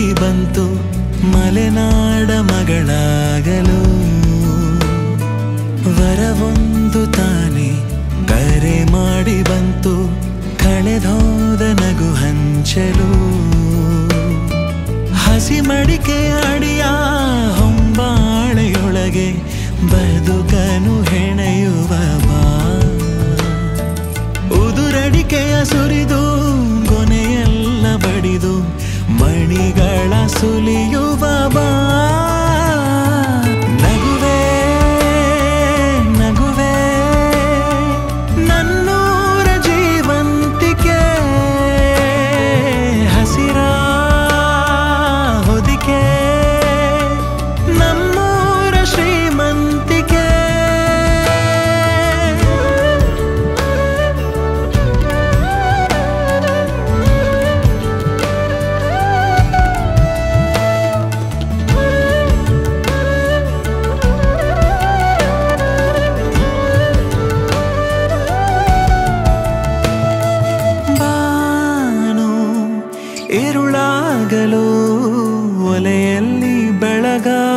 ಹುಡುಗಿ ಬಂತು ಮಲೆನಾಡ ಮಗಳಾಗಲು ವರವೊಂದು ತಾನೆ ಕರೆ ಮಾಡಿ ಬಂತು ಕಳೆದೋದ ನಗು ಹಂಚಲು ಹಸಿ ಮಡಿಕೆ ಅಡಿಯ ಹೊಂಬಾಳೆಯೊಳಗೆ ಬದುಕನು ಹೆಣೆಯುವ ಬಾ ಉದುರಡಿಕೆಯ ಸುರಿದು ಕೊನೆಯೆಲ್ಲ ಬಡಿದು ಮಣಿಗಳ ಸುಲಿಯುವ ಬಾ ನಗುವೆ ನಗುವೆ ನನ್ನೂರ ಜೀವಂತಿಕೆ ಹಸಿರ ಹೊದಿಕೆ ನಮ್ಮೂರ ಶ್ರೀಮಂತಿಕೆ ಬಾನು ಇರುಳಾಗಲು ಒಲೆಯಲ್ಲಿ ಬೆಳಗ